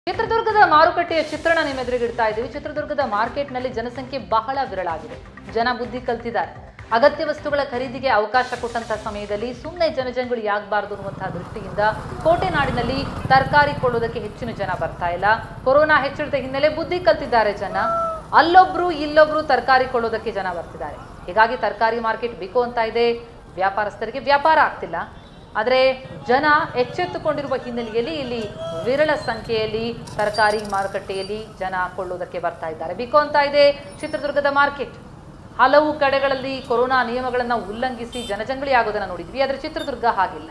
ಚಿತ್ರದುರ್ಗದ ಮಾರುಕಟ್ಟೆಯ ಚಿತ್ರಣ ನಿಮ್ಮ ಎದುರುಗಿಡ್ತಾ ಇದ್ದೀವಿ ಚಿತ್ರದುರ್ಗದ ಮಾರ್ಕೆಟ್ನಲ್ಲಿ ಜನಸಂಖ್ಯೆ ಬಹಳ ವಿರಳಾಗಿದೆ ಜನ ಬುದ್ಧಿ ಕಲ್ತಿದ್ದಾರೆ ಅಗತ್ಯ ವಸ್ತುಗಳ ಖರೀದಿಗೆ ಅವಕಾಶ ಕೊಟ್ಟಂತ ಸಮಯದಲ್ಲಿ ಸುಮ್ಮನೆ ಜನಜಂಗುಳಿ ಆಗಬಾರ್ದು ಅನ್ನುವಂತಹ ದೃಷ್ಟಿಯಿಂದ ಕೋಟೆ ನಾಡಿನಲ್ಲಿ ತರಕಾರಿ ಕೊಳ್ಳೋದಕ್ಕೆ ಹೆಚ್ಚಿನ ಜನ ಬರ್ತಾ ಇಲ್ಲ ಕೊರೋನಾ ಹೆಚ್ಚಳದ ಹಿನ್ನೆಲೆ ಬುದ್ಧಿ ಕಲ್ತಿದ್ದಾರೆ ಜನ ಅಲ್ಲೊಬ್ರು ಇಲ್ಲೊಬ್ರು ತರಕಾರಿ ಕೊಳ್ಳೋದಕ್ಕೆ ಜನ ಬರ್ತಿದ್ದಾರೆ ಹೀಗಾಗಿ ತರಕಾರಿ ಮಾರ್ಕೆಟ್ ಬಿಕೋ ಅಂತ ಇದೆ ವ್ಯಾಪಾರಸ್ಥರಿಗೆ ವ್ಯಾಪಾರ ಆಗ್ತಿಲ್ಲ ಆದರೆ ಜನ ಎಚ್ಚೆತ್ತುಕೊಂಡಿರುವ ಹಿನ್ನೆಲೆಯಲ್ಲಿ ಇಲ್ಲಿ ವಿರಳ ಸಂಖ್ಯೆಯಲ್ಲಿ ತರಕಾರಿ ಮಾರುಕಟ್ಟೆಯಲ್ಲಿ ಜನ ಕೊಳ್ಳುವುದಕ್ಕೆ ಬರ್ತಾ ಇದ್ದಾರೆ ಬಿಕೋ ಅಂತ ಇದೆ ಚಿತ್ರದುರ್ಗದ ಮಾರ್ಕೆಟ್ ಹಲವು ಕಡೆಗಳಲ್ಲಿ ಕೊರೋನಾ ನಿಯಮಗಳನ್ನು ಉಲ್ಲಂಘಿಸಿ ಜನಜಂಗಳಿ ಆಗೋದನ್ನ ನೋಡಿದ್ವಿ ಆದರೆ ಚಿತ್ರದುರ್ಗ ಹಾಗಿಲ್ಲ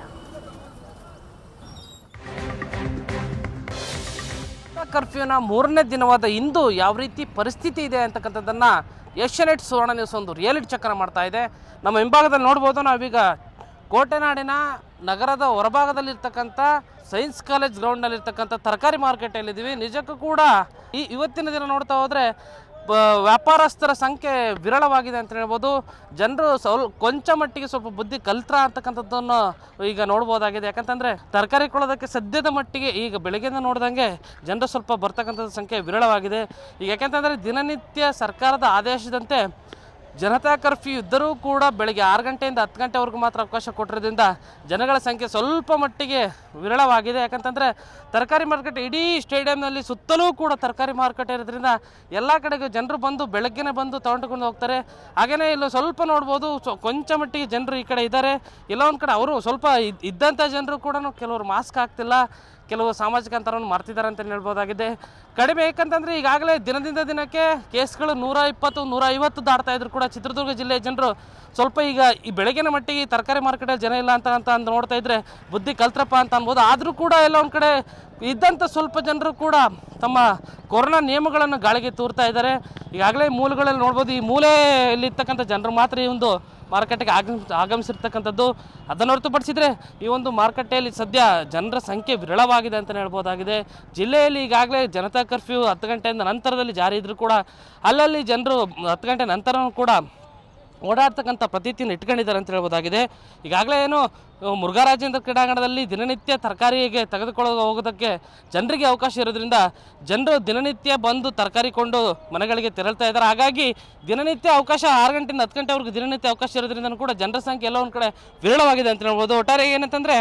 ಕರ್ಫ್ಯೂನ ಮೂರನೇ ದಿನವಾದ ಇಂದು ಯಾವ ರೀತಿ ಪರಿಸ್ಥಿತಿ ಇದೆ ಅಂತಕ್ಕಂಥದ್ದನ್ನು ಏಷ್ಯಾನೆಟ್ ಸುವರ್ಣ ನ್ಯೂಸ್ ಒಂದು ರಿಯಾಲಿಟಿ ಚಕ್ರ ಮಾಡ್ತಾ ಇದೆ ನಮ್ಮ ಹಿಂಭಾಗದಲ್ಲಿ ನೋಡ್ಬೋದು ನಾವೀಗ ಕೋಟೆನಾಡಿನ ನಗರದ ಹೊರಭಾಗದಲ್ಲಿರ್ತಕ್ಕಂಥ ಸೈನ್ಸ್ ಕಾಲೇಜ್ ಗ್ರೌಂಡ್ನಲ್ಲಿರ್ತಕ್ಕಂಥ ತರಕಾರಿ ಮಾರ್ಕೆಟಲ್ಲಿದ್ದೀವಿ ನಿಜಕ್ಕೂ ಕೂಡ ಈ ಇವತ್ತಿನ ದಿನ ನೋಡ್ತಾ ಹೋದರೆ ಬ ವ್ಯಾಪಾರಸ್ಥರ ಸಂಖ್ಯೆ ವಿರಳವಾಗಿದೆ ಅಂತ ಹೇಳ್ಬೋದು ಜನರು ಸ್ವಲ್ ಕೊಂಚ ಮಟ್ಟಿಗೆ ಸ್ವಲ್ಪ ಬುದ್ಧಿ ಕಲ್ತ್ರ ಅಂತಕ್ಕಂಥದ್ದನ್ನು ಈಗ ನೋಡ್ಬೋದಾಗಿದೆ ಯಾಕಂತಂದರೆ ತರಕಾರಿ ಕೊಳ್ಳೋದಕ್ಕೆ ಸದ್ಯದ ಮಟ್ಟಿಗೆ ಈಗ ಬೆಳಗ್ಗೆಯಿಂದ ನೋಡ್ದಂಗೆ ಜನರು ಸ್ವಲ್ಪ ಬರ್ತಕ್ಕಂಥದ್ದು ಸಂಖ್ಯೆ ವಿರಳವಾಗಿದೆ ಈಗ ಯಾಕಂತಂದರೆ ದಿನನಿತ್ಯ ಸರ್ಕಾರದ ಆದೇಶದಂತೆ ಜನತಾ ಕರ್ಫ್ಯೂ ಇದ್ದರೂ ಕೂಡ ಬೆಳಗ್ಗೆ ಆರು ಗಂಟೆಯಿಂದ ಹತ್ತು ಗಂಟೆವರೆಗೂ ಮಾತ್ರ ಅವಕಾಶ ಕೊಟ್ಟಿರೋದ್ರಿಂದ ಜನಗಳ ಸಂಖ್ಯೆ ಸ್ವಲ್ಪ ಮಟ್ಟಿಗೆ ವಿರಳವಾಗಿದೆ ಯಾಕಂತಂದರೆ ತರಕಾರಿ ಮಾರ್ಕೆಟ್ ಇಡೀ ಸ್ಟೇಡಿಯಂನಲ್ಲಿ ಸುತ್ತಲೂ ಕೂಡ ತರಕಾರಿ ಮಾರುಕಟ್ಟೆ ಇರೋದ್ರಿಂದ ಎಲ್ಲ ಕಡೆಗೂ ಜನರು ಬಂದು ಬೆಳಗ್ಗೆನೇ ಬಂದು ತಗೊಂಡುಕೊಂಡು ಹೋಗ್ತಾರೆ ಹಾಗೆಯೇ ಇಲ್ಲಿ ಸ್ವಲ್ಪ ನೋಡ್ಬೋದು ಸೊ ಕೊಂಚ ಮಟ್ಟಿಗೆ ಜನರು ಈ ಕಡೆ ಇದ್ದಾರೆ ಎಲ್ಲ ಒಂದು ಕಡೆ ಅವರು ಸ್ವಲ್ಪ ಇದ್- ಇದ್ದಂಥ ಜನರು ಕೂಡ ಕೆಲವರು ಮಾಸ್ಕ್ ಹಾಕ್ತಿಲ್ಲ ಕೆಲವು ಸಾಮಾಜಿಕ ಅಂತರವನ್ನು ಮರ್ತಿದ್ದಾರೆ ಅಂತ ಹೇಳ್ಬೋದಾಗಿದೆ ಕಡಿಮೆ ಯಾಕಂತಂದರೆ ಈಗಾಗಲೇ ದಿನದಿಂದ ದಿನಕ್ಕೆ ಕೇಸ್ಗಳು ನೂರ ಇಪ್ಪತ್ತು ನೂರ ಐವತ್ತು ದಾಟ್ತಾ ಇದ್ರು ಕೂಡ ಚಿತ್ರದುರ್ಗ ಜಿಲ್ಲೆಯ ಜನರು ಸ್ವಲ್ಪ ಈಗ ಈ ಬೆಳಗಿನ ಮಟ್ಟಿಗೆ ಈ ತರಕಾರಿ ಮಾರ್ಕೆಟಲ್ಲಿ ಜನ ಇಲ್ಲ ಅಂತ ಅಂತ ಅಂದ್ ನೋಡ್ತಾ ಇದ್ರೆ ಬುದ್ಧಿ ಕಲ್ತ್ರಪ್ಪ ಅಂತ ಅನ್ಬೋದು ಆದರೂ ಕೂಡ ಎಲ್ಲ ಒಂದು ಕಡೆ ಇದ್ದಂಥ ಸ್ವಲ್ಪ ಜನರು ಕೂಡ ತಮ್ಮ ಕೊರೋನಾ ನಿಯಮಗಳನ್ನು ಗಾಳಿಗೆ ತೂರ್ತಾ ಇದ್ದಾರೆ ಈಗಾಗಲೇ ಮೂಲಗಳಲ್ಲಿ ನೋಡ್ಬೋದು ಈ ಮೂಲೆಯಲ್ಲಿರ್ತಕ್ಕಂಥ ಜನರು ಮಾತ್ರ ಈ ಒಂದು ಮಾರುಕಟ್ಟೆಗೆ ಆಗಮಿಸ್ ಆಗಮಿಸಿರ್ತಕ್ಕಂಥದ್ದು ಅದನ್ನು ಹೊರತುಪಡಿಸಿದರೆ ಈ ಒಂದು ಮಾರುಕಟ್ಟೆಯಲ್ಲಿ ಸದ್ಯ ಜನರ ಸಂಖ್ಯೆ ವಿರಳವಾಗಿದೆ ಅಂತಲೇ ಹೇಳ್ಬೋದಾಗಿದೆ ಜಿಲ್ಲೆಯಲ್ಲಿ ಈಗಾಗಲೇ ಜನತಾ ಕರ್ಫ್ಯೂ ಹತ್ತು ಗಂಟೆಯಿಂದ ನಂತರದಲ್ಲಿ ಜಾರಿ ಇದ್ದರೂ ಕೂಡ ಅಲ್ಲಲ್ಲಿ ಜನರು ಹತ್ತು ಗಂಟೆ ನಂತರನೂ ಕೂಡ ಓಡಾಡ್ತಕ್ಕಂಥ ಪ್ರತೀತಿಯನ್ನು ಇಟ್ಕೊಂಡಿದ್ದಾರೆ ಅಂತ ಹೇಳ್ಬೋದಾಗಿದೆ ಈಗಾಗಲೇ ಏನು ಅಹ್, ಮುರುಘರಾಜೇಂದ್ರ ಕ್ರೀಡಾಂಗಣದಲ್ಲಿ ದಿನನಿತ್ಯ ತರಕಾರಿಗೆ ತೆಗೆದುಕೊಳ್ಳೋ ಹೋಗೋದಕ್ಕೆ ಜನರಿಗೆ ಅವಕಾಶ ಇರೋದ್ರಿಂದ ಜನರು ದಿನನಿತ್ಯ ಬಂದು ತರಕಾರಿ ಕೊಂಡು ಮನೆಗಳಿಗೆ ತೆರಳ್ತಾ ಇದ್ದಾರೆ ಹಾಗಾಗಿ ದಿನನಿತ್ಯ ಅವಕಾಶ ಆರು ಗಂಟೆಯಿಂದ ಹತ್ತು ಗಂಟೆವರೆಗೂ ದಿನನಿತ್ಯ ಅವಕಾಶ ಇರೋದ್ರಿಂದ ಕೂಡ ಜನರ ಸಂಖ್ಯೆ ಎಲ್ಲ ಒಂದು ಕಡೆ ವಿರಳವಾಗಿದೆ ಅಂತ ಹೇಳ್ಬೋದು ಒಟ್ಟಾರೆ ಏನಂತಂದರೆ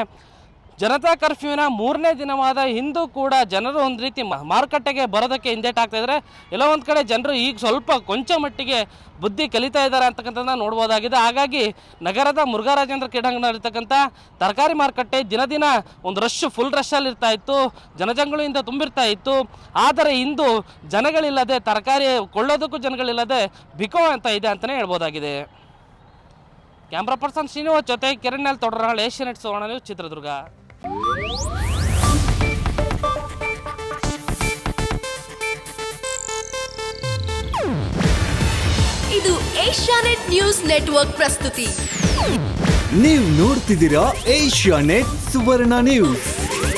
ಜನತಾ ಕರ್ಫ್ಯೂನ ಮೂರನೇ ದಿನವಾದ ಇಂದು ಕೂಡ ಜನರು ಒಂದು ರೀತಿ ಮ- ಮಾರುಕಟ್ಟೆಗೆ ಬರೋದಕ್ಕೆ ಹಿಂದೇಟಾಗ್ತಾ ಇದ್ದಾರೆ ಎಲ್ಲೋ ಒಂದು ಕಡೆ ಜನರು ಈಗ ಸ್ವಲ್ಪ ಕೊಂಚ ಮಟ್ಟಿಗೆ ಬುದ್ಧಿ ಕಲಿತಾ ಇದ್ದಾರೆ ಅಂತಕ್ಕಂಥದ್ದನ್ನ ನೋಡ್ಬೋದಾಗಿದೆ ಹಾಗಾಗಿ ನಗರದ ಮುರುಘರಾಜೇಂದ್ರ ಕ್ರೀಡಾಂಗಣದಲ್ಲಿರ್ತಕ್ಕಂಥ ತರಕಾರಿ ಮಾರುಕಟ್ಟೆ ದಿನ ದಿನ ಒಂದು ರಶ್ ಫುಲ್ ರಶಲ್ಲಿ ಇರ್ತಾ ಇತ್ತು ಜನಜಂಗುಳಿಯಿಂದ ತುಂಬಿರ್ತಾ ಇತ್ತು ಆದರೆ ಇಂದು ಜನಗಳಿಲ್ಲದೆ ತರಕಾರಿ ಕೊಳ್ಳೋದಕ್ಕೂ ಜನಗಳಿಲ್ಲದೆ ಬಿಕೋ ಅಂತ ಇದೆ ಅಂತಲೇ ಹೇಳ್ಬೋದಾಗಿದೆ ಕ್ಯಾಮ್ರಾ ಪರ್ಸನ್ ಶ್ರೀನಿವಾಸ್ ಜೊತೆ ಕಿರಣ್ ತೊಡರಾಳ್ ಏಷ್ಯಾನೆಟ್ ಸುವರ್ಣ ನ್ಯೂಸ್ ಚಿತ್ರದುರ್ಗ ಇದು ಏಷ್ಯಾನೆಟ್ ನ್ಯೂಸ್ ನೆಟ್ವರ್ಕ್ ಪ್ರಸ್ತುತಿ ನೀವು ನೋಡ್ತಿದ್ದೀರಾ ಏಷ್ಯಾ ನೆಟ್ ಸುವರ್ಣ ನ್ಯೂಸ್